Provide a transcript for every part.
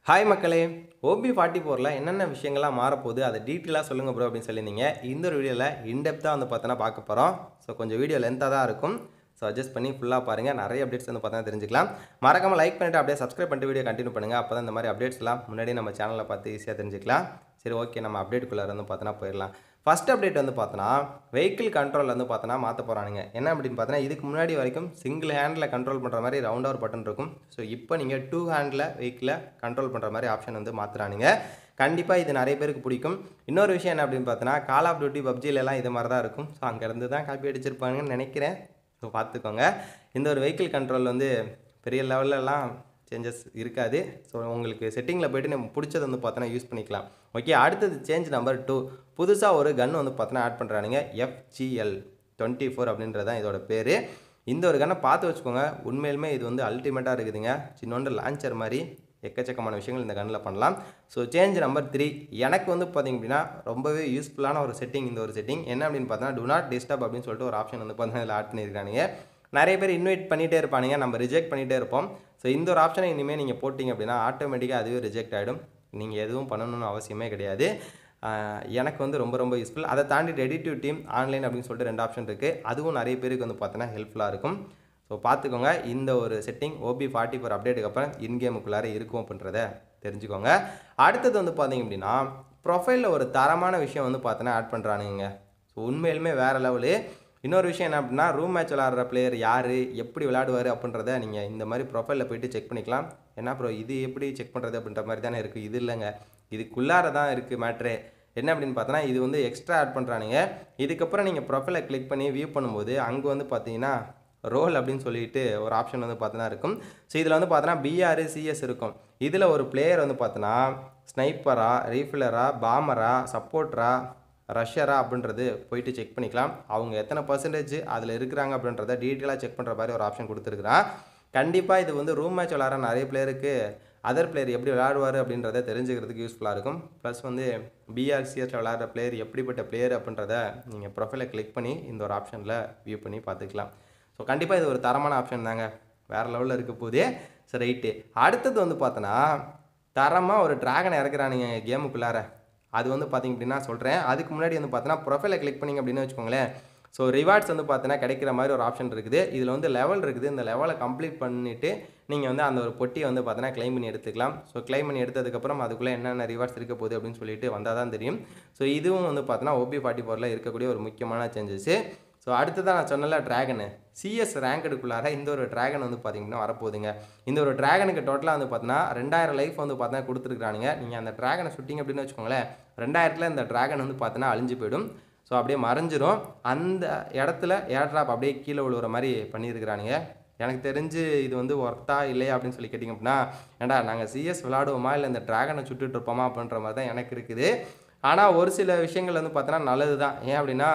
hi மக்களே OP forty ஃபோரில் என்னென்ன விஷயங்கள்லாம் மாறப்போகுது அதை டீட்டெயிலாக சொல்லுங்கள் ப்ரோ அப்படின்னு சொல்லியிருந்தீங்க இந்த ஒரு வீடியோவில் இன்டெப்த்தாக வந்து பார்த்தோன்னா பார்க்க போகிறோம் ஸோ கொஞ்சம் வீடியோ லென்த்தாக தான் இருக்கும் ஸோ அட்ஜஸ்ட் பண்ணி ஃபுல்லாக பாருங்கள் நிறைய அப்டேட்ஸ் வந்து பார்த்தா தெரிஞ்சுக்கலாம் மறக்காமல் லைக் பண்ணிட்டு அப்படியே சப்ஸ்கிரைப் பண்ணிட்டு வீடியோ கண்டினியூ பண்ணுங்கள் அப்போ தான் இந்த மாதிரி அப்டேட்ஸ்லாம் முன்னாடியே நம்ம சேனலில் பார்த்து ஈஸியாக தெரிஞ்சுக்கலாம் சரி ஓகே நம்ம அப்டேட்டுக்குள்ளே வந்து பார்த்தோன்னா போயிடலாம் ஃபஸ்ட் அப்டேட் வந்து பார்த்தோன்னா வெஹிக்கிள் கண்ட்ரோல் வந்து பார்த்தோன்னா மாற்ற போகிறானுங்க என்ன அப்படின்னு பார்த்தோன்னா இதுக்கு முன்னாடி வரைக்கும் சிங்கிள் ஹேண்டில் கண்ட்ரோல் பண்ணுற மாதிரி ரவுண்டாக ஒரு பட்டன் இருக்கும் ஸோ இப்போ நீங்கள் டூ ஹேண்டில் வெஹிக்கிளை கண்ட்ரோல் பண்ணுற மாதிரி ஆப்ஷன் வந்து மாற்றுறானுங்க கண்டிப்பாக இது நிறைய பேருக்கு பிடிக்கும் இன்னொரு விஷயம் என்ன அப்படின்னு பார்த்தோன்னா கால் ஆஃப் டியூட்டி பப்ஜிலலாம் இது மாதிரி தான் இருக்கும் ஸோ அங்கேருந்து தான் காப்பி அடிச்சிருப்பாங்கன்னு நினைக்கிறேன் ஸோ பார்த்துக்கோங்க இந்த ஒரு வெஹிக்கிள் கண்ட்ரோல் வந்து பெரிய லெவல்லலாம் சேஞ்சஸ் இருக்காது ஸோ உங்களுக்கு செட்டிங்கில் போயிட்டு நம்ம பிடிச்சது வந்து பார்த்தோன்னா யூஸ் பண்ணிக்கலாம் ஓகே அடுத்தது சேஞ்ச் நம்பர் டூ புதுசாக ஒரு கன் வந்து பார்த்தோன்னா ஆட் பண்ணுறானுங்க எஃப்ஜிஎல் டுவெண்ட்டி ஃபோர் அப்படின்றது தான் இதோட பேர் இந்த ஒரு கன்னை பார்த்து வச்சுக்கோங்க உண்மையிலுமே இது வந்து அல்டிமேட்டாக இருக்குதுங்க சின்னோண்டு லான்ச்சர் மாதிரி எக்கச்சக்கமான விஷயங்கள் இந்த கன்னில் பண்ணலாம் ஸோ சேஞ்ச் நம்பர் த்ரீ எனக்கு வந்து பார்த்திங்க அப்படின்னா ரொம்பவே யூஸ்ஃபுல்லான ஒரு செட்டிங் இந்த ஒரு செட்டிங் என்ன அப்படின்னு பார்த்தா டு நாட் டிஸ்டர்ப் அப்படின்னு சொல்லிட்டு ஒரு ஆப்ஷன் வந்து பார்த்தீங்கன்னா இதில் ஆட் பண்ணியிருக்கானுங்க நிறைய பேர் இன்வைட் பண்ணிகிட்டே இருப்பானுங்க நம்ம ரிஜெக்ட் பண்ணிகிட்டே இருப்போம் ஸோ இந்த ஒரு ஆப்ஷனை இனிமேல் நீங்கள் போட்டிங்க அப்படின்னா ஆட்டோமேட்டிக்காக அதுவே ரிஜெக்ட் ஆகிடும் நீங்கள் எதுவும் பண்ணணும்னு அவசியமே கிடையாது ஆஹ் எனக்கு வந்து ரொம்ப ரொம்ப யூஸ்ஃபுல் அதை தாண்டி ரெடிட்டிவ் டீம் ஆன்லைன் அப்படின்னு சொல்லிட்டு ரெண்டு ஆப்ஷன் இருக்குது அதுவும் நிறைய பேருக்கு வந்து பார்த்தோன்னா ஹெல்ப்ஃபுல்லாக இருக்கும் ஸோ பார்த்துக்கோங்க இந்த ஒரு செட்டிங் ஓபி ஃபார்ட்டி ஃபோர் அப்டேட்டுக்கு அப்புறம் இன்கேமுக்குள்ளார இருக்கும் அப்படின்றத தெரிஞ்சுக்கோங்க அடுத்தது வந்து பார்த்தீங்க அப்படின்னா ப்ரொஃபைலில் ஒரு தரமான விஷயம் வந்து பார்த்தோன்னா ஆட் பண்ணுறானுங்க ஸோ உண்மையிலுமே வேறு லெவலு இன்னொரு விஷயம் என்ன அப்படின்னா ரூம் மேட்ச் விளாட்ற பிளேயர் யார் எப்படி விளையாடுவார் அப்படின்றத நீங்கள் இந்த மாதிரி ப்ரொஃபைலில் போயிட்டு செக் பண்ணிக்கலாம் என்ன ப்ரோ இது எப்படி செக் பண்ணுறது அப்படின்ற மாதிரி தானே இருக்குது இது இல்லைங்க இதுக்குள்ளார தான் இருக்குது மேட்ரு என்ன அப்படின்னு பார்த்தோன்னா இது வந்து எக்ஸ்ட்ரா ஆட் பண்ணுறானுங்க இதுக்கப்புறம் நீங்கள் ப்ரொஃபைலை கிளிக் பண்ணி வியூ பண்ணும்போது அங்கே வந்து பார்த்தீங்கன்னா ரோல் அப்படின்னு சொல்லிட்டு ஒரு ஆப்ஷன் வந்து பார்த்தோன்னா இருக்கும் ஸோ இதில் வந்து பார்த்தோன்னா பிஆர் சிஎஸ் இருக்கும் இதில் ஒரு பிளேயர் வந்து பார்த்தோன்னா ஸ்னைப்பரா ரீஃபிலரா பாமரா சப்போர்ட்டரா ரஷ்யரா அப்படின்றது போயிட்டு செக் பண்ணிக்கலாம் அவங்க எத்தனை பர்சன்டேஜ் அதில் இருக்கிறாங்க அப்படின்றத டீட்டெயிலாக செக் பண்ணுற மாதிரி ஒரு ஆப்ஷன் கொடுத்துருக்குறான் கண்டிப்பாக இது வந்து ரூம் மேட்ச் விளாட்ற நிறைய பிளேயருக்கு அதர் பிளேயர் எப்படி விளையாடுவார் அப்படின்றத தெரிஞ்சுக்கிறதுக்கு யூஸ்ஃபுல்லாக இருக்கும் ப்ளஸ் வந்து பிஆர்சிஎஸில் விளையாடுற பிளேயர் எப்படிப்பட்ட பிளேயர் அப்படின்றத நீங்கள் ப்ரொஃபைலை கிளிக் பண்ணி இந்த ஒரு ஆப்ஷனில் வியூ பண்ணி பார்த்துக்கலாம் ஸோ கண்டிப்பாக இது ஒரு தரமான ஆப்ஷன் தாங்க வேறு லெவலில் இருக்க போதே சரி ரைட்டு அடுத்தது வந்து பார்த்தோன்னா தரமாக ஒரு ட்ராகனை இறக்குறானுங்க கேமுக்குள்ளார அது வந்து பார்த்திங்க அப்படின்னா சொல்கிறேன் அதுக்கு முன்னாடி வந்து பார்த்தோன்னா ப்ரொஃபைலை கிளிக் பண்ணிங்க அப்படின்னு வச்சுக்கோங்களேன் ஸோ ரிவார்ட்ஸ் வந்து பார்த்தோன்னா கிடைக்கிற மாதிரி ஒரு ஆப்ஷன் இருக்குது இதில் வந்து லெவல் இருக்குது இந்த லெவலை கம்ப்ளீட் பண்ணிவிட்டு நீங்கள் வந்து அந்த ஒரு பொட்டியை வந்து பார்த்தோன்னா க்ளைம் பண்ணி எடுத்துக்கலாம் ஸோ க்ளைம் பண்ணி எடுத்ததுக்கப்புறம் அதுக்குள்ளே என்னென்ன ரிவார்ட்ஸ் இருக்க போகுது அப்படின்னு சொல்லிட்டு வந்தால் தான் தெரியும் ஸோ இதுவும் வந்து பார்த்தோன்னா ஓபி ஃபார்ட்டி ஃபோரில் இருக்கக்கூடிய ஒரு முக்கியமான சேஞ்சஸ்ஸு ஸோ அடுத்ததான் நான் சொன்னல ட்ராகனு சிஎஸ் ரேங்கடுக்குள்ளார இந்த ஒரு ட்ராகன் வந்து பார்த்தீங்கன்னா வரப்போகுதுங்க இந்த ஒரு ட்ராகனுக்கு டோட்டலாக வந்து பார்த்தீங்கன்னா ரெண்டாயிரம் லைஃப் வந்து பார்த்தா கொடுத்துருக்கானுங்க நீங்கள் அந்த ட்ராகனை சுட்டிங்க அப்படின்னு வச்சுக்கோங்களேன் ரெண்டாயிரத்தில் இந்த ட்ராகன் வந்து பார்த்தீங்கன்னா அழிஞ்சு போயிடும் ஸோ அப்படியே மறைஞ்சிரும் அந்த இடத்துல ஏர்ட்ராப் அப்படியே கீழே விழுவுற மாதிரி பண்ணியிருக்கிறானுங்க எனக்கு தெரிஞ்சு இது வந்து ஒர்த்தா இல்லையா அப்படின்னு சொல்லி கேட்டிங்க அப்படின்னா ஏண்டா நாங்கள் சிஎஸ் விளாடுவோமா இல்லை இந்த ட்ராகனை சுட்டுட்டு இருப்போமா அப்படின்ற மாதிரி தான் எனக்கு இருக்குது ஆனால் ஒரு சில விஷயங்கள் வந்து பார்த்தோன்னா நல்லது தான் ஏன் அப்படின்னா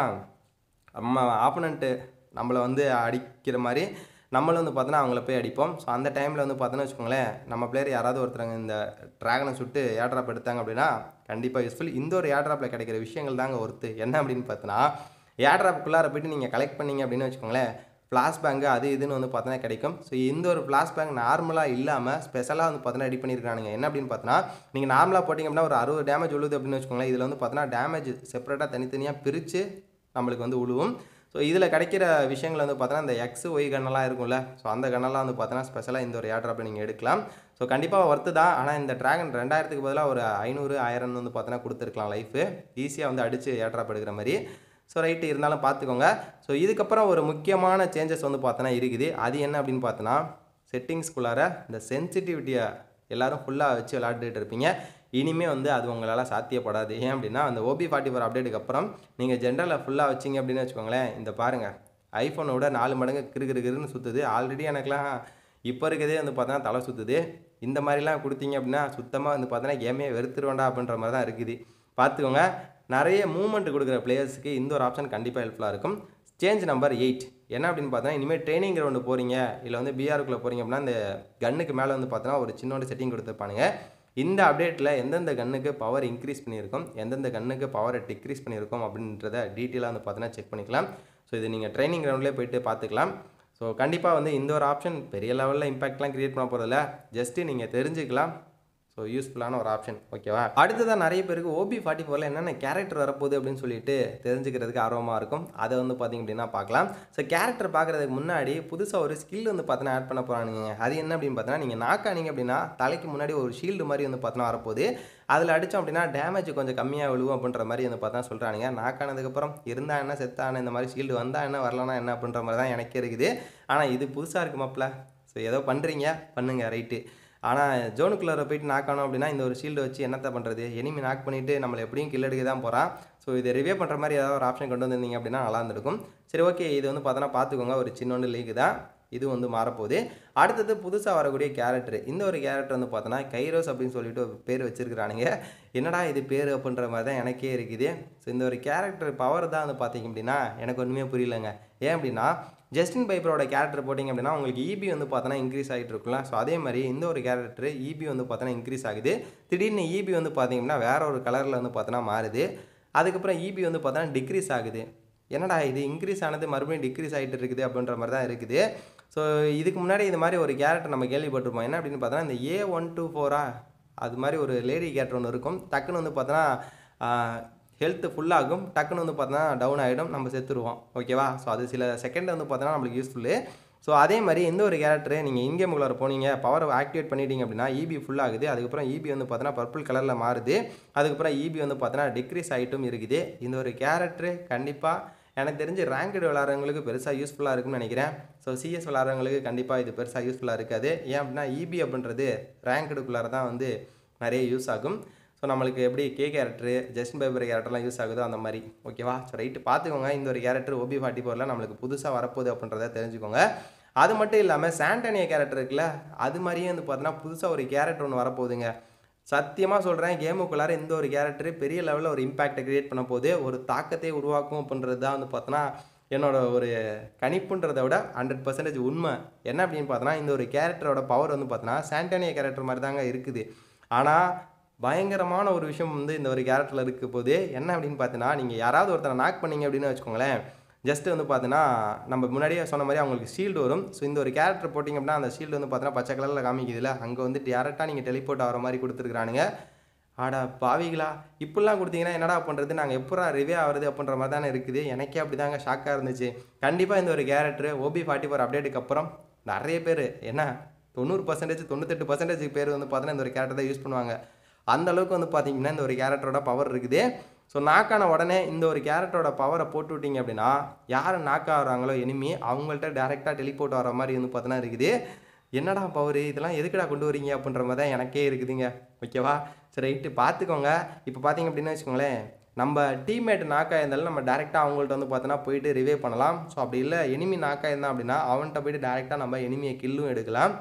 நம்ம ஆப்போனண்ட்டு நம்மளை வந்து அடிக்கிற மாதிரி நம்மளும் வந்து பார்த்தோன்னா அவங்கள போய் அடிப்போம் ஸோ அந்த டைமில் வந்து பார்த்தோன்னா வச்சுக்கோங்களேன் நம்ம பிளேயர் யாராவது ஒருத்தரங்க இந்த ட்ராகனை சுட்டு ஏர்ட்ராப் எடுத்தாங்க அப்படின்னா கண்டிப்பாக யூஸ்ஃபுல் இந்த ஒரு ஏர்ட்ராப்பில் கிடைக்கிற விஷயங்கள் தாங்க ஒருத்து என்ன அப்படின்னு பார்த்தோன்னா ஏர்ட்ராப்புக்குள்ளார போயிட்டு நீங்கள் கலெக்ட் பண்ணீங்க அப்படின்னு வச்சுக்கோங்களேன் ஃப்ளாஷ் பேங்கு அது இதுன்னு வந்து பார்த்தோன்னா கிடைக்கும் ஸோ இந்த ஒரு ஃப்ளாஷ் பேங்க் நார்மலாக இல்லாமல் ஸ்பெஷலாக வந்து பார்த்தோன்னா ரெடி பண்ணியிருக்கானுங்க என்ன அப்படின்னு பார்த்தோன்னா நீங்கள் நார்மலாக போட்டிங்க அப்படின்னா ஒரு அறுபது டேமேஜ் உழுது அப்படின்னு வச்சுக்கோங்களேன் இதில் வந்து பார்த்தோன்னா டேமேஜ் செப்பரேட்டாக தனித்தனியாக பிரித்து நம்மளுக்கு வந்து உழுவும் ஸோ இதில் கிடைக்கிற விஷயங்கள் வந்து பார்த்தோன்னா இந்த எக்ஸ் ஒய் கண்ணெல்லாம் இருக்கும்ல ஸோ அந்த கண்ணெல்லாம் வந்து பார்த்தோன்னா ஸ்பெஷலாக இந்த ஒரு ஏர்ட்ராப்பை நீங்கள் எடுக்கலாம் ஸோ கண்டிப்பாக ஒர்த்து தான் ஆனால் இந்த ட்ராகன் ரெண்டாயிரத்துக்கு பதிலாக ஒரு ஐநூறு ஆயிரம் வந்து பார்த்தோன்னா கொடுத்துருக்கலாம் லைஃபு ஈஸியாக வந்து அடித்து ஏர்ட்ராப் எடுக்கிற மாதிரி ஸோ ரைட்டு இருந்தாலும் பார்த்துக்கோங்க ஸோ இதுக்கப்புறம் ஒரு முக்கியமான சேஞ்சஸ் வந்து பார்த்தோன்னா இருக்குது அது என்ன அப்படின்னு பார்த்தோன்னா செட்டிங்ஸ்குள்ளார இந்த சென்சிட்டிவிட்டியை எல்லோரும் ஃபுல்லாக வச்சு விளாண்டுட்டு இருப்பீங்க இனிமேல் வந்து அது உங்களால் சாத்தியப்படாது ஏன் அப்படின்னா அந்த ஓபி ஃபார்ட்டி ஃபோர் அப்டேட்டுக்கு அப்புறம் நீங்கள் ஜென்ரலில் ஃபுல்லாக வச்சிங்க அப்படின்னு வச்சுக்கோங்களேன் இந்த பாருங்கள் ஐஃபோனை விட நாலு மடங்கு கிரு கிரு கிருன்னு சுற்றுது ஆல்ரெடி எனக்குலாம் இப்போ இருக்கிறதே வந்து பார்த்தா தலை சுற்றுது இந்த மாதிரிலாம் கொடுத்தீங்க அப்படின்னா சுத்தமாக வந்து பார்த்தோன்னா கேமே வெறுத்துருவேண்டா அப்படின்ற மாதிரி தான் இருக்குது பார்த்துக்கோங்க நிறைய மூவ்மெண்ட் கொடுக்குற பிளேயர்ஸுக்கு இந்த ஒரு ஆப்ஷன் கண்டிப்பாக ஹெல்ப்ஃபுல்லாக இருக்கும் சேஞ்ச் நம்பர் எயிட் என்ன அப்படின்னு பார்த்தோன்னா இனிமேல் ட்ரைனிங் கிரவுண்டு போகிறீங்க இல்லை வந்து பிஆருக்குள்ளே போகிறீங்க அப்படின்னா இந்த கன்னுக்கு மேலே வந்து பார்த்தோன்னா ஒரு சின்னோட செட்டிங் கொடுத்துருப்பானுங்க இந்த அப்டேட்டில் எந்தெந்த கன்னுக்கு பவர் இன்க்ரீஸ் பண்ணியிருக்கோம் எந்தெந்த கன்னுக்கு பவரை டிக்ரீஸ் பண்ணியிருக்கோம் அப்படின்றத டீட்டெயிலாக வந்து பார்த்தீங்கன்னா செக் பண்ணிக்கலாம் ஸோ இது நீங்கள் ட்ரைனிங் கிரவுண்ட்லேயே போயிட்டு பார்த்துக்கலாம் ஸோ கண்டிப்பாக வந்து இந்த ஒரு ஆப்ஷன் பெரிய லெவலில் இம்பாக்ட்லாம் க்ரியேட் பண்ண போகிறதில்ல ஜஸ்ட்டு நீங்கள் தெரிஞ்சுக்கலாம் ஸோ யூஸ்ஃபுல்லான ஒரு ஆப்ஷன் ஓகேவா அடுத்ததான் நிறைய பேருக்கு ஓபி ஃபார்ட்டி ஃபோரில் என்னென்ன கேரக்டர் வரப்போகுது அப்படின்னு சொல்லிட்டு தெரிஞ்சுக்கிறதுக்கு ஆர்வமாக இருக்கும் அதை வந்து பார்த்திங்க அப்படின்னா பார்க்கலாம் ஸோ கேரக்டர் பார்க்குறதுக்கு முன்னாடி புதுசாக ஒரு ஸ்கில் வந்து பார்த்தீங்கன்னா ஆட் பண்ண போகிறானுங்க அது என்ன அப்படின்னு பார்த்தீங்கன்னா நீங்கள் நாக்கானீங்க அப்படின்னா தலைக்கு முன்னாடி ஒரு ஷீல்டு மாதிரி வந்து பார்த்தீங்கன்னா வரப்போகுது அதில் அடித்தோம் அப்படின்னா டேமேஜ் கொஞ்சம் கம்மியாக விழுவும் அப்படின்ற மாதிரி வந்து பார்த்தா சொல்கிறானுங்க நாக்கானதுக்கப்புறம் இருந்தா என்ன செத்தான இந்த மாதிரி ஷீல்டு வந்தால் என்ன வரலனா என்ன அப்படின்ற மாதிரி தான் எனக்கு இருக்குது ஆனால் இது புதுசாக இருக்கு மாப்பிள்ள ஸோ ஏதோ பண்ணுறீங்க பண்ணுங்க ரைட்டு ஆனால் ஜோனுக்குள்ளே போயிட்டு நாக் ஆனோம் அப்படின்னா இந்த ஒரு ஷீல்டு வச்சு என்னத்த பண்ணுறது எனிமி நாக் பண்ணிவிட்டு நம்மளை எப்படியும் கில் எடுக்க தான் போகிறான் ஸோ இதை ரிவே பண்ணுற மாதிரி ஏதாவது ஒரு ஆப்ஷன் கொண்டு வந்திருந்தீங்க அப்படின்னா நல்லா இருந்திருக்கும் சரி ஓகே இது வந்து பார்த்தோன்னா பார்த்துக்கோங்க ஒரு சின்னொன்று லீக் தான் இது வந்து மாறப்போகுது அடுத்தது புதுசாக வரக்கூடிய கேரக்டர் இந்த ஒரு கேரக்டர் வந்து பார்த்தோன்னா கைரோஸ் அப்படின்னு சொல்லிட்டு ஒரு பேர் வச்சிருக்கிறானுங்க என்னடா இது பேர் அப்படின்ற மாதிரி தான் எனக்கே இருக்குது ஸோ இந்த ஒரு கேரக்டர் பவர் தான் வந்து பார்த்தீங்க அப்படின்னா எனக்கு ஒன்றுமே புரியலங்க ஏன் அப்படின்னா ஜஸ்டின் பைப்பரோட கேரக்டர் போட்டிங்க அப்படின்னா உங்களுக்கு இபி வந்து பார்த்தோன்னா இன்க்ரீஸ் ஆகிட்டு இருக்குல்ல ஸோ அதே மாதிரி இந்த ஒரு கேரக்டர் இபி வந்து பார்த்தோன்னா இன்க்ரீஸ் ஆகுது திடீர்னு இபி வந்து பார்த்தீங்கன்னா வேற ஒரு கலரில் வந்து பார்த்தோன்னா மாறுது அதுக்கப்புறம் இபி வந்து பார்த்தோன்னா டிக்ரீஸ் ஆகுது என்னடா இது இன்க்ரீஸ் ஆனது மறுபடியும் டிக்ரீஸ் ஆகிட்டு இருக்குது அப்படின்ற மாதிரி தான் இருக்குது ஸோ இதுக்கு முன்னாடி இந்த மாதிரி ஒரு கேரக்டர் நம்ம கேள்விப்பட்டிருப்போம் என்ன அப்படின்னு பார்த்தோன்னா இந்த ஏ ஒன் டூ ஃபோரா அது மாதிரி ஒரு லேடி கேரக்டர் ஒன்று இருக்கும் டக்குன்னு வந்து பார்த்தோன்னா ஹெல்த் ஃபுல்லாகும் டக்குன்னு வந்து பார்த்தோன்னா டவுன் ஆகிடும் நம்ம செத்துருவோம் ஓகேவா ஸோ அது சில செகண்ட் வந்து பார்த்தோன்னா நம்மளுக்கு யூஸ்ஃபுல்லு ஸோ அதே மாதிரி எந்த ஒரு கேரக்டர் நீங்கள் இங்கே உள்ளார போனீங்க பவர் ஆக்டிவேட் பண்ணிட்டீங்க அப்படின்னா இபி ஃபுல் ஆகுது அதுக்கப்புறம் இபி வந்து பார்த்தோன்னா பர்பிள் கலரில் மாறுது அதுக்கப்புறம் இபி வந்து பார்த்தோன்னா டிக்ரீஸ் ஆகிட்டும் இருக்குது இந்த ஒரு கேரக்டர் கண்டிப்பாக எனக்கு தெரிஞ்சு ரேங்கடு விளாட்றவங்களுக்கு பெருசாக யூஸ்ஃபுல்லாக இருக்கும்னு நினைக்கிறேன் ஸோ சிஎஸ் விளாட்றவங்களுக்கு கண்டிப்பாக இது பெருசாக யூஸ்ஃபுல்லாக இருக்காது ஏன் அப்படின்னா இபி அப்படின்றது ரேங்கடுக்குள்ளார தான் வந்து நிறைய யூஸ் ஆகும் ஸோ நம்மளுக்கு எப்படி கே கேரக்டரு ஜஸ்டின் பைபர் கேரக்டர்லாம் யூஸ் ஆகுதோ அந்த மாதிரி ஓகேவா ஸோ ரைட்டு பார்த்துக்கோங்க இந்த ஒரு கேரக்டர் ஓபி ஃபார்ட்டி ஃபோரில் நம்மளுக்கு புதுசாக வரப்போகுது அப்படின்றத தெரிஞ்சுக்கோங்க அது மட்டும் இல்லாமல் சாண்டனியா கேரக்டர் இருக்குல்ல அது மாதிரியே வந்து பார்த்தோன்னா புதுசாக ஒரு கேரக்டர் ஒன்று வரப்போகுதுங்க சத்தியமாக சொல்கிறேன் கேமுக்குள்ளார இந்த ஒரு கேரக்டர் பெரிய லெவலில் ஒரு இம்பேக்டை கிரியேட் பண்ண போது ஒரு தாக்கத்தை உருவாக்கும் அப்படின்றது தான் வந்து பார்த்தோன்னா என்னோட ஒரு கணிப்புன்றதை விட ஹண்ட்ரட் பர்சன்டேஜ் உண்மை என்ன அப்படின்னு பார்த்தோன்னா இந்த ஒரு கேரக்டரோட பவர் வந்து பார்த்தோன்னா சாண்டனியா கேரக்டர் மாதிரி தாங்க இருக்குது ஆனால் பயங்கரமான ஒரு விஷயம் வந்து இந்த ஒரு கேரக்டரில் இருக்க போது என்ன அப்படின்னு பார்த்தீங்கன்னா நீங்கள் யாராவது ஒருத்தரை நாக் பண்ணீங்க அப்படின்னு வச்சுக்கோங்களேன் ஜஸ்ட் வந்து பார்த்தீங்கன்னா நம்ம முன்னாடியே சொன்ன மாதிரி அவங்களுக்கு ஷீல்டு வரும் ஸோ இந்த ஒரு கேரக்டர் போட்டிங்க அப்படின்னா அந்த ஷீல்டு வந்து பார்த்தீங்கன்னா பச்சை கலரில் காமிக்குதுல அங்கே வந்து டேரெக்டாக நீங்கள் டெலிபோர்ட் ஆகிற மாதிரி கொடுத்துருக்குறானுங்க ஆடா பாவிகளா இப்படிலாம் கொடுத்தீங்கன்னா என்னடா பண்ணுறது நாங்கள் எப்படா ரிவே ஆகுறது அப்படின்ற மாதிரி தானே இருக்குது எனக்கே அப்படி தாங்க ஷாக்காக இருந்துச்சு கண்டிப்பாக இந்த ஒரு கேரக்டர் ஓபி ஃபார்ட்டி ஃபோர் அப்டேட்டுக்கு அப்புறம் நிறைய பேர் என்ன தொண்ணூறு பர்சன்டேஜ் தொண்ணூத்தெட்டு பர்சன்டேஜ் பேர் வந்து பார்த்தீங்கன்னா இந்த ஒரு கேரக்டர் தான் யூஸ் பண்ணுவாங்க அந்த அளவுக்கு வந்து பார்த்தீங்கன்னா இந்த ஒரு கேரக்டரோட பவர் இருக்குது ஸோ நாக்கான உடனே இந்த ஒரு கேரக்டரோட பவரை போட்டு விட்டீங்க அப்படின்னா யார் நாக் ஆகுறாங்களோ எனிமி அவங்கள்ட்ட டேரெக்டாக டெலிபோர்ட் வர மாதிரி வந்து பார்த்தீங்கன்னா இருக்குது என்னடா பவர் இதெல்லாம் எதுக்குடா கொண்டு வரீங்க அப்படின்ற மாதிரி தான் எனக்கே இருக்குதுங்க ஓகேவா சரி ரைட்டு பார்த்துக்கோங்க இப்போ பார்த்தீங்க அப்படின்னு வச்சுக்கோங்களேன் நம்ம டீம்மேட் நாக்காக இருந்தாலும் நம்ம டேரெக்டாக அவங்கள்ட்ட வந்து பார்த்தோன்னா போயிட்டு ரிவே பண்ணலாம் ஸோ அப்படி இல்லை எனிமி நாக்காக இருந்தால் அப்படின்னா அவன்கிட்ட போயிட்டு டேரெக்டாக நம்ம எனிமியை கில்லும் எடுக்கலாம்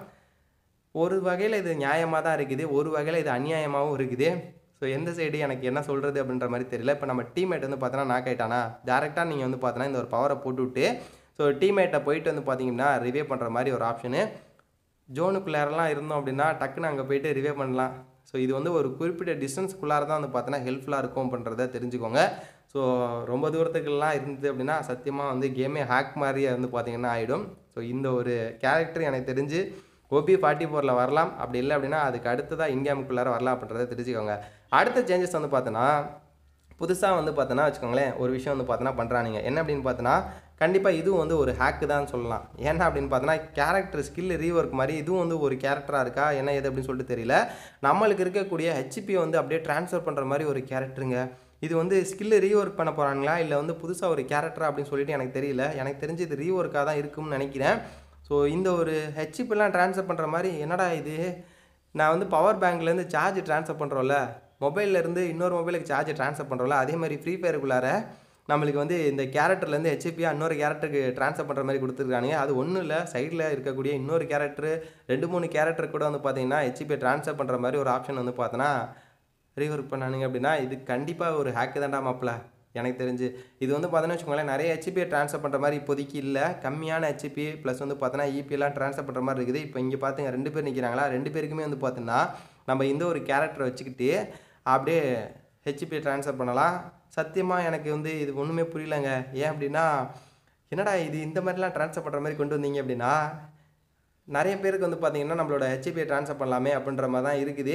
ஒரு வகையில் இது நியாயமாக தான் இருக்குது ஒரு வகையில் இது அநியாயமாகவும் இருக்குது ஸோ எந்த சைடு எனக்கு என்ன சொல்கிறது அப்படின்ற மாதிரி தெரியல இப்போ நம்ம டீம்மேட் வந்து பார்த்தோன்னா நாக் ஆயிட்டானா டேரெக்டாக நீங்கள் வந்து பார்த்தோன்னா இந்த ஒரு பவரை போட்டு விட்டு ஸோ டீம்மேட்டை போயிட்டு வந்து பார்த்தீங்கன்னா ரிவே பண்ணுற மாதிரி ஒரு ஆப்ஷனு ஜோனுக்குள்ளாரெல்லாம் இருந்தோம் அப்படின்னா டக்குன்னு அங்கே போயிட்டு ரிவே பண்ணலாம் ஸோ இது வந்து ஒரு குறிப்பிட்ட டிஸ்டன்ஸ்க்குள்ளார தான் வந்து பார்த்தோன்னா ஹெல்ப்ஃபுல்லாக இருக்கும் அப்படின்றத தெரிஞ்சுக்கோங்க ஸோ ரொம்ப தூரத்துக்குலாம் இருந்தது அப்படின்னா சத்தியமாக வந்து கேமே ஹேக் மாதிரியே வந்து பார்த்தீங்கன்னா ஆகிடும் ஸோ இந்த ஒரு கேரக்டர் எனக்கு தெரிஞ்சு ஓபி ஃபார்ட்டி ஃபோரில் வரலாம் அப்படி இல்லை அப்படின்னா அதுக்கு அடுத்ததாக இந்தியாவுக்குள்ளார வரலாம் அப்படின்றத தெரிஞ்சுக்கோங்க அடுத்த சேஞ்சஸ் வந்து பார்த்தோன்னா புதுசாக வந்து பார்த்தோன்னா வச்சுக்கோங்களேன் ஒரு விஷயம் வந்து பார்த்தோன்னா பண்ணுறானுங்க என்ன அப்படின்னு பார்த்தோன்னா கண்டிப்பாக இதுவும் வந்து ஒரு ஹேக்கு தான் சொல்லலாம் ஏன்னா அப்படின்னு பார்த்தோன்னா கேரக்டர் ஸ்கில் ரீஒர்க் மாதிரி இதுவும் வந்து ஒரு கேரக்டராக இருக்கா என்ன எது அப்படின்னு சொல்லிட்டு தெரியல நம்மளுக்கு இருக்கக்கூடிய ஹெச்பி வந்து அப்படியே ட்ரான்ஸ்ஃபர் பண்ணுற மாதிரி ஒரு கேரக்டருங்க இது வந்து ஸ்கில்லு ரீஒர்க் பண்ண போகிறாங்களா இல்லை வந்து புதுசாக ஒரு கேரக்டர் அப்படின்னு சொல்லிட்டு எனக்கு தெரியல எனக்கு தெரிஞ்சு இது ரீஒர்க்காக தான் இருக்கும்னு நினைக்கிறேன் ஸோ இந்த ஒரு ஹெச்பிலாம் ட்ரான்ஸ்ஃபர் பண்ணுற மாதிரி என்னடா இது நான் வந்து பவர் பேங்க்லேருந்து சார்ஜ் ட்ரான்ஸ்ஃபர் பண்ணுறோம்ல மொபைல்லேருந்து இன்னொரு மொபைலுக்கு சார்ஜ் ட்ரான்ஸ்ஃபர் பண்ணுறோம்ல அதே மாதிரி ஃப்ரீ ஃபயருக்குள்ளார நம்மளுக்கு வந்து இந்த கேரக்டர்லேருந்து ஹெச்பியாக இன்னொரு கேரக்டருக்கு ட்ரான்ஸ்ஃபர் பண்ணுற மாதிரி கொடுத்துருக்கானுங்க அது ஒன்றும் இல்லை சைடில் இருக்கக்கூடிய இன்னொரு கேரக்டர் ரெண்டு மூணு கேரக்டர் கூட வந்து பார்த்தீங்கன்னா ஹெச்பியை ட்ரான்ஸ்ஃபர் பண்ணுற மாதிரி ஒரு ஆப்ஷன் வந்து பார்த்தோன்னா ரீஒர்க் பண்ணானுங்க அப்படின்னா இது கண்டிப்பாக ஒரு ஹேக்கு தான்டா மாப்பிள எனக்கு தெரிஞ்சு இது வந்து பார்த்தோன்னா வச்சுக்கோங்களேன் நிறைய ஹெச்பியை ட்ரான்ஸ்ஃபர் பண்ணுற மாதிரி இப்போதைக்கு இல்லை கம்மியான ஹெச்பி ப்ளஸ் வந்து பார்த்தோன்னா இபிஎல்லாம் ட்ரான்ஸ்ஃபர் பண்ணுற மாதிரி இருக்குது இப்போ இங்கே பார்த்துங்க ரெண்டு பேர் நிற்கிறாங்களா ரெண்டு பேருக்குமே வந்து பார்த்தோன்னா நம்ம இந்த ஒரு கேரக்டரை வச்சுக்கிட்டு அப்படியே ஹெச்பி ட்ரான்ஸ்ஃபர் பண்ணலாம் சத்தியமாக எனக்கு வந்து இது ஒன்றுமே புரியலங்க ஏன் அப்படின்னா என்னடா இது இந்த மாதிரிலாம் ட்ரான்ஸ்ஃபர் பண்ணுற மாதிரி கொண்டு வந்தீங்க அப்படின்னா நிறைய பேருக்கு வந்து பார்த்தீங்கன்னா நம்மளோட ஹெச்பியை ட்ரான்ஸ்ஃபர் பண்ணலாமே அப்படின்ற மாதிரி தான் இருக்குது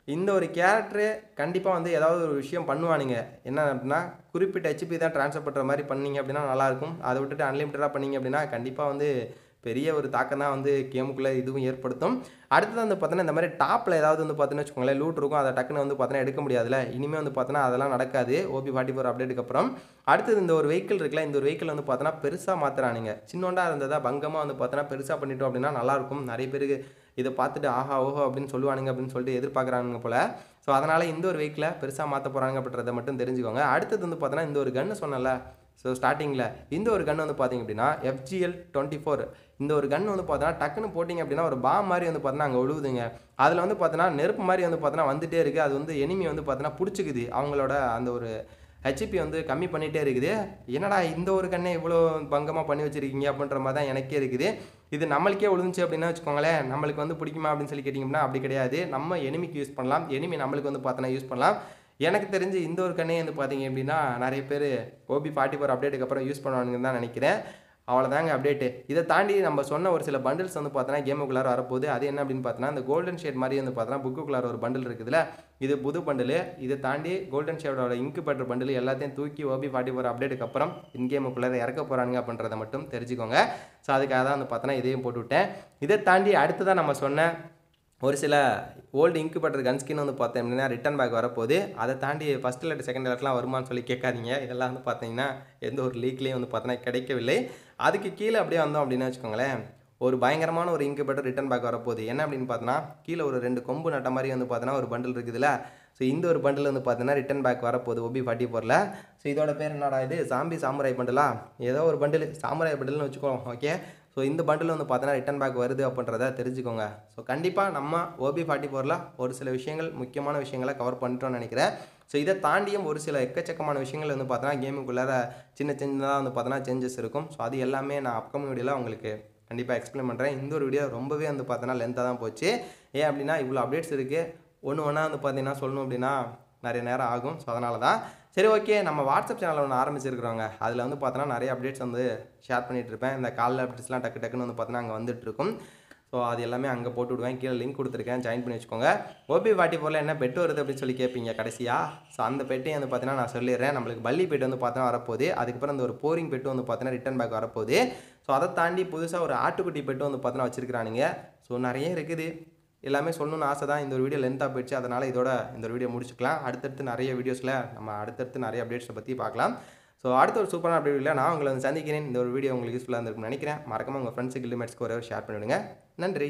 இந்த ஒரு கேரக்டரு கண்டிப்பாக வந்து ஏதாவது ஒரு விஷயம் பண்ணுவானுங்க என்ன அப்படின்னா குறிப்பிட்ட ஹெச்பி தான் ட்ரான்ஸ்ஃபர் பண்ணுற மாதிரி பண்ணீங்க அப்படின்னா நல்லாயிருக்கும் அதை விட்டுட்டு அன்லிமிட்டடாக பண்ணீங்க அப்படின்னா கண்டிப்பாக வந்து பெரிய ஒரு தாக்கம் தான் வந்து கேமுக்குள்ளே இதுவும் ஏற்படுத்தும் அடுத்தது வந்து பார்த்தோன்னா இந்த மாதிரி டாப்பில் ஏதாவது வந்து பார்த்தீங்கன்னா வச்சுக்கோங்களேன் லூட் இருக்கும் அதை டக்குன்னு வந்து பார்த்தோன்னா எடுக்க முடியாதுல இனிமேல் வந்து பார்த்தோன்னா அதெல்லாம் நடக்காது ஓபி ஃபார்ட்டி ஃபோர் அப்டேட்டுக்கு அப்புறம் அடுத்தது இந்த ஒரு வெஹிக்கிள் இருக்குல்ல இந்த ஒரு வெஹிக்கிள் வந்து பார்த்தோன்னா பெருசாக மாற்றுறானுங்க சின்னோண்டா இருந்ததா பங்கமாக வந்து பார்த்தோன்னா பெருசாக பண்ணிட்டோம் அப்படின்னா நல்லாயிருக்கும் நிறைய பேருக்கு இதை பார்த்துட்டு ஆஹா ஓஹோ அப்படின்னு சொல்லுவானுங்க அப்படின்னு சொல்லிட்டு எதிர்பார்க்குறானுங்க போல் ஸோ அதனால் இந்த ஒரு வெஹிக்கிளை பெருசாக மாற்ற போகிறாங்க அப்படின்றத மட்டும் தெரிஞ்சுக்கோங்க அடுத்தது வந்து பார்த்தோன்னா இந்த ஒரு கன்று சொன்னல ஸோ ஸ்டார்டிங்கில் இந்த ஒரு கன் வந்து பார்த்தீங்க அப்படின்னா எஃப்ஜிஎல் டுவெண்ட்டி ஃபோர் இந்த ஒரு கன் வந்து பார்த்தோன்னா டக்குன்னு போட்டிங்க அப்படின்னா ஒரு பாம் மாதிரி வந்து பார்த்தோன்னா அங்கே விழுவுதுங்க அதில் வந்து பார்த்தோன்னா நெருப்பு மாதிரி வந்து பார்த்தோன்னா வந்துட்டே இருக்குது அது வந்து எனிமி வந்து பார்த்தோன்னா பிடிச்சிக்குது அவங்களோட அந்த ஒரு ஹெச்பி வந்து கம்மி பண்ணிகிட்டே இருக்குது என்னடா இந்த ஒரு கண்ணை இவ்வளோ பங்கமாக பண்ணி வச்சுருக்கீங்க அப்படின்ற மாதிரி தான் எனக்கே இருக்குது இது நம்மளுக்கே விழுந்துச்சு அப்படின்னா வச்சுக்கோங்களேன் நம்மளுக்கு வந்து பிடிக்குமா அப்படின்னு சொல்லி கேட்டிங்கன்னா அப்படி கிடையாது நம்ம எனிமிக்கு யூஸ் பண்ணலாம் எனிமி நம்மளுக்கு வந்து பார்த்தோன்னா யூஸ் பண்ணலாம் எனக்கு தெரிஞ்சு இந்த ஒரு கண்ணே வந்து பார்த்தீங்க அப்படின்னா நிறைய பேர் ஓபி ஃபார்ட்டி ஃபோர் அப்டேட்டுக்கு அப்புறம் யூஸ் பண்ணுவானுங்கன்னு தான் நினைக்கிறேன் அவ்வளோதாங்க அப்டேட்டு இதை தாண்டி நம்ம சொன்ன ஒரு சில பண்டில்ஸ் வந்து பார்த்தோன்னா கேமுக்குள்ளார வரப்போகுது அது என்ன அப்படின்னு பார்த்தோன்னா இந்த கோல்டன் ஷேட் மாதிரி வந்து பார்த்தோன்னா புக்குக்குள்ளார ஒரு பண்டில் இருக்குதுல்ல இது புது பண்டில் இதை தாண்டி கோல்டன் ஷேடோட இன்குபேட்டர் பண்டில் எல்லாத்தையும் தூக்கி ஓபி ஃபார்ட்டி ஃபோர் அப்டேட்டுக்கு அப்புறம் இன் கேமுக்குள்ளார இறக்க போகிறானுங்க அப்படின்றத மட்டும் தெரிஞ்சுக்கோங்க ஸோ அதுக்காக தான் வந்து பார்த்தோன்னா இதையும் போட்டு விட்டேன் இதை தாண்டி அடுத்ததான் நம்ம சொன்ன ஒரு சில ஓல்டு இன்குபேட்டர் கன் ஸ்கின் வந்து பார்த்தோம் அப்படின்னா ரிட்டன் பேக் வரப்போகுது அதை தாண்டி ஃபஸ்ட் லெட் செகண்ட் லெட்லாம் வருமான்னு சொல்லி கேட்காதீங்க இதெல்லாம் வந்து பார்த்தீங்கன்னா எந்த ஒரு லீக்லேயும் வந்து பார்த்தோன்னா கிடைக்கவில்லை அதுக்கு கீழே அப்படியே வந்தோம் அப்படின்னு வச்சுக்கோங்களேன் ஒரு பயங்கரமான ஒரு இன்குபேட்டர் ரிட்டன் பேக் வரப்போகுது என்ன அப்படின்னு பார்த்தோன்னா கீழே ஒரு ரெண்டு கொம்பு நட்ட மாதிரி வந்து பார்த்தோன்னா ஒரு பண்டில் இருக்குதுல்ல ஸோ இந்த ஒரு பண்டில் வந்து பார்த்தீங்கன்னா ரிட்டன் பேக் வரப்போகுது ஒபி ஃபார்ட்டி ஃபோரில் ஸோ இதோட பேர் என்னடா இது சாம்பி சாமுராய் பண்டிலா ஏதோ ஒரு பண்டில் சாமுராய் பண்டில்னு வச்சுக்கோ ஓகே ஸோ இந்த பண்டில் வந்து பார்த்தோன்னா ரிட்டன் பேக் வருது அப்படின்றத தெரிஞ்சுக்கோங்க ஸோ கண்டிப்பாக நம்ம ஓபி ஃபார்ட்டி ஃபோரில் ஒரு சில விஷயங்கள் முக்கியமான விஷயங்களை கவர் பண்ணிட்டோம்னு நினைக்கிறேன் ஸோ இதை தாண்டியும் ஒரு சில எக்கச்சக்கமான விஷயங்கள் வந்து பார்த்தோன்னா கேமுக்குள்ளார சின்ன சின்னதாக வந்து பார்த்தோன்னா சேஞ்சஸ் இருக்கும் ஸோ அது எல்லாமே நான் அப்கமிங் வீடியோவில் உங்களுக்கு கண்டிப்பாக எக்ஸ்பிளைன் பண்ணுறேன் இந்த ஒரு வீடியோ ரொம்பவே வந்து பார்த்தோன்னா லென்த்தாக தான் போச்சு ஏன் அப்படின்னா இவ்வளோ அப்டேட்ஸ் இருக்குது ஒன்று ஒன்றா வந்து பார்த்தீங்கன்னா சொல்லணும் அப்படின்னா நிறைய நேரம் ஆகும் ஸோ அதனால தான் சரி ஓகே நம்ம வாட்ஸ்அப் சேனல் ஒன்று ஆரம்பிச்சிருக்கிறோங்க அதில் வந்து பார்த்தோன்னா நிறைய அப்டேட்ஸ் வந்து ஷேர் பண்ணிகிட்டு இருப்பேன் இந்த காலில் அப்டேட்ஸ்லாம் டக்கு டக்குன்னு வந்து பார்த்தோன்னா அங்கே வந்துட்டு இருக்கும் ஸோ அது எல்லாமே அங்கே போட்டு விடுவேன் கீழே லிங்க் கொடுத்துருக்கேன் ஜாயின் பண்ணி வச்சுக்கோங்க ஓபி ஃபார்ட்டி ஃபோரில் என்ன பெட்டு வருது அப்படின்னு சொல்லி கேட்பீங்க கடைசியாக ஸோ அந்த பெட்டையும் வந்து பார்த்தீங்கன்னா நான் சொல்லிடுறேன் நம்மளுக்கு பள்ளி பெட்டு வந்து பார்த்தோன்னா வரப்போகுது அதுக்கப்புறம் இந்த ஒரு போரிங் பெட்டு வந்து பார்த்தீங்கன்னா ரிட்டன் பேக் வரப்போகுது ஸோ அதை தாண்டி புதுசாக ஒரு ஆட்டுக்குட்டி பெட்டு வந்து பார்த்தோன்னா வச்சிருக்கிறானுங்க ஸோ நிறைய இருக்குது எல்லாமே சொல்லணும்னு ஆசை தான் இந்த ஒரு வீடியோ லென்த்தாக போயிடுச்சு அதனால் இதோட இந்த ஒரு வீடியோ முடிச்சுக்கலாம் அடுத்தடுத்து நிறைய வீடியோஸில் நம்ம அடுத்தடுத்து நிறைய அப்டேட்ஸை பற்றி பார்க்கலாம் ஸோ அடுத்த ஒரு சூப்பரான அப்டேட் இல்லை நான் உங்களை வந்து சந்திக்கிறேன் இந்த ஒரு வீடியோ உங்களுக்கு யூஸ்ஃபுல்லாக இருந்திருக்கும்னு நினைக்கிறேன் மறக்காம உங்கள் ஃப்ரெண்ட்ஸுக்கு கில்லிமேட்ஸ்க்கு ஒரே ஒரு ஷேர் பண்ணிவிடுங்க நன்றி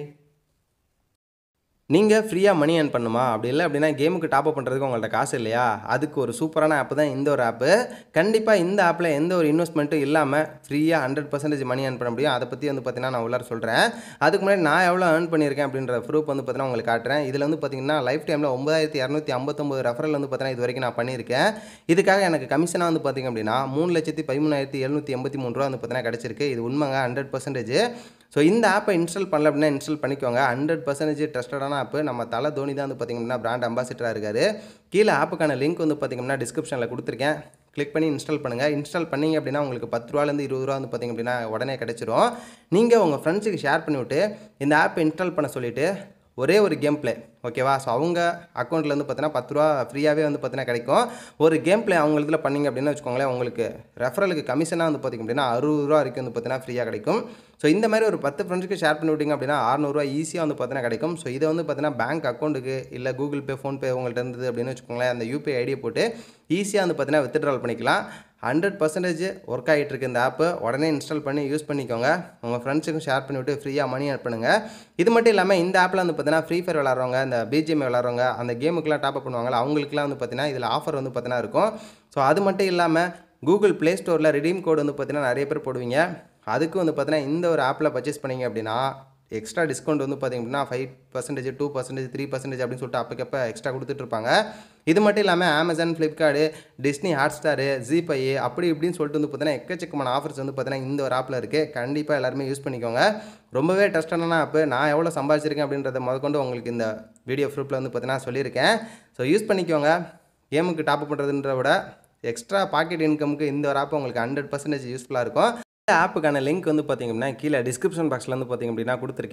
நீங்கள் ஃப்ரீயாக மணி ஏர்ன் பண்ணுமா அப்படி இல்லை அப்படின்னா கேமுக்கு டாப் அப் பண்ணுறதுக்கு உங்கள்ட்ட காசு இல்லையா அதுக்கு ஒரு சூப்பரான ஆப் தான் இந்த ஒரு ஆப்பு கண்டிப்பாக இந்த ஆப்பில் எந்த ஒரு இன்வெஸ்ட்மெண்ட்டும் இல்லாமல் ஃப்ரீயாக ஹண்ட்ரட் பர்சன்டேஜ் மணி ஏர்ன் பண்ண முடியும் அதை பற்றி வந்து பார்த்தீங்கன்னா நான் உள்ளார சொல்கிறேன் அதுக்கு முன்னாடி நான் எவ்வளோ ஏர்ன் பண்ணியிருக்கேன் அப்படின்ற ப்ரூஃப் வந்து பார்த்தீங்கன்னா உங்களுக்கு காட்டுறேன் இதில் வந்து பார்த்தீங்கன்னா லைஃப் டைமில் ஒன்பதாயிரத்தி இரநூத்தி ஐம்பத்தொம்பது ரெஃபரல் வந்து பார்த்தீங்கன்னா இது வரைக்கும் நான் பண்ணியிருக்கேன் இதுக்காக எனக்கு கமிஷனாக வந்து பார்த்தீங்க அப்படின்னா மூணு லட்சத்தி பதிமூணாயிரத்தி எழுநூற்றி எண்பத்தி மூணு ரூபா வந்து பார்த்தீங்கன்னா கிடச்சிருக்கு இது உண்மைங்க ஹண்ட்ரட் பர்சன்டேஜ் ஸோ இந்த ஆப்பை இன்ஸ்டால் பண்ணல அப்படின்னா இன்ஸ்டால் பண்ணிக்கோங்க ஹண்ட்ரட் பர்சன்டேஜ் ட்ரஸ்டடான ஆப்பு நம்ம தலை தோனி தான் வந்து பார்த்திங்கன்னா பிராண்ட் அம்பாசிடராக இருக்கார் கீழே ஆப்புக்கான லிங்க் வந்து பார்த்திங்கன்னா டிஸ்கிரிப்ஷனில் கொடுத்துருக்கேன் கிளிக் பண்ணி இன்ஸ்டால் பண்ணுங்கள் இன்ஸ்டால் பண்ணிங்க அப்படின்னா உங்களுக்கு பத்து ரூபாலேருந்து இருபது ரூபா வந்து பார்த்திங்க அப்படின்னா உடனே கிடச்சிரும் நீங்கள் உங்கள் ஃப்ரெண்ட்ஸுக்கு ஷேர் பண்ணிவிட்டு இந்த ஆப்பை இன்ஸ்டால் பண்ண சொல்லிவிட்டு ஒரே ஒரு கேம் ப்ளே ஓகேவா ஸோ அவங்க அக்கௌண்ட்டில் வந்து பார்த்தீங்கன்னா பத்து ரூபா ஃப்ரீயாகவே வந்து பார்த்தீங்கன்னா கிடைக்கும் ஒரு கேம் ப்ளே அவங்க இதில் பண்ணிங்க அப்படின்னு வச்சுக்கோங்களேன் உங்களுக்கு ரெஃபரலுக்கு கமிஷனாக வந்து பார்த்திங்க அப்படின்னா அறுபது ரூபா வரைக்கும் வந்து பார்த்தீங்கன்னா ஃப்ரீயாக கிடைக்கும் ஸோ இந்த மாதிரி ஒரு பத்து ஃப்ரெண்ட்ஸ்க்கு ஷேர் பண்ணி விட்டிங்க அப்படின்னா அறநூறுவா ஈஸியாக வந்து பார்த்தீங்கன்னா கிடைக்கும் ஸோ இதை வந்து பார்த்தீங்கன்னா பேங்க் அக்கௌண்ட்டுக்கு இல்லை கூகுள் பே ஃபோன்பே உங்கள்கிட்ட இருந்தது அப்படின்னு வச்சுக்கோங்களேன் அந்த யூபிஐ ஐடியை போட்டு ஈஸியாக வந்து பார்த்தீங்கன்னா வித்ட்ரால் பண்ணிக்கலாம் ஹண்ட்ரட் பர்சன்டேஜ் ஒர்க் ஆகிட்டு இருக்கு இந்த ஆப்பு உடனே இன்ஸ்டால் பண்ணி யூஸ் பண்ணிக்கோங்க உங்கள் ஃப்ரெண்ட்ஸுக்கும் ஷேர் பண்ணிவிட்டு ஃப்ரீயாக மணி ஆட் பண்ணுங்கள் இது மட்டும் இல்லாமல் இந்த ஆப்பில் வந்து பார்த்தீங்கன்னா ஃப்ரீ ஃபயர் விளாட்றவங்க இந்த பிஜிஎம் விளாட்றவங்க அந்த கேமுக்குலாம் டாப் அப் பண்ணுவாங்கல்ல அவங்களுக்குலாம் வந்து பார்த்தீங்கன்னா இதில் ஆஃபர் வந்து பார்த்தீங்கன்னா இருக்கும் ஸோ அது மட்டும் இல்லாமல் கூகுள் ப்ளே ஸ்டோரில் ரிடீம் கோடு வந்து பார்த்தீங்கன்னா நிறைய பேர் போடுவீங்க அதுக்கு வந்து பார்த்தீங்கன்னா இந்த ஒரு ஆப்பில் பர்ச்சேஸ் பண்ணீங்க அப்படின்னா எக்ஸ்ட்ரா டிஸ்கவுண்ட் வந்து பார்த்திங்க அப்படின்னா five percentage two percentage three percentage அப்படின்னு சொல்லிட்டு அப்பக்கப்போ எக்ஸ்ட்ரா கொடுத்துட்ருப்பாங்க இது மட்டும் இல்லாமல் Amazon Flipkart Disney Hotstar GPay அப்படி இப்படின்னு சொல்லிட்டு வந்து பார்த்தீங்கன்னா எக்கச்சக்கமான ஆஃபர்ஸ் வந்து பார்த்தீங்கன்னா இந்த ஒரு ஆப்பில் இருக்குது கண்டிப்பாக எல்லாருமே யூஸ் பண்ணிக்கோங்க ரொம்பவே ட்ரஸ்டான ஆப்பு நான் எவ்வளோ சம்பாதிச்சிருக்கேன் அப்படின்றத முதற்கொண்டு உங்களுக்கு இந்த வீடியோ ப்ரூஃபில் வந்து பார்த்தீங்கன்னா சொல்லியிருக்கேன் ஸோ யூஸ் பண்ணிக்கோங்க கேமுக்கு டாப் பண்ணுறதுன்ற விட எக்ஸ்ட்ரா பாக்கெட் இன்கமுக்கு இந்த ஒரு ஆப் உங்களுக்கு ஹண்ட்ரட் பர்சன்டேஜ் யூஸ்ஃபுல்லாக இருக்கும் இந்த ஆப்புக்கான லிங்க் வந்து பார்த்திங்க அப்படின்னா கீழே டிஸ்கிரிப்ஷன் பாக்ஸில் வந்து பார்த்திங்க அப்படின்னா கொடுத்துருக்கேன்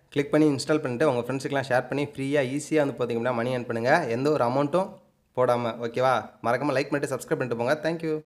கிளிக் பண்ணி இன்ஸ்டால் பண்ணிட்டு உங்கள் ஃப்ரெண்ட்ஸுக்கெலாம் ஷேர் பண்ணி ஃப்ரீயாக ஈஸியாக வந்து பார்த்தீங்கன்னா மணி ஏர்ன் பண்ணுங்கள் எந்த ஒரு அமௌண்ட்டும் போடாமல் ஓகேவா மறக்காமல் லைக் பண்ணிட்டு சப்ஸ்கிரைப் பண்ணிட்டு போங்க தேங்க்யூ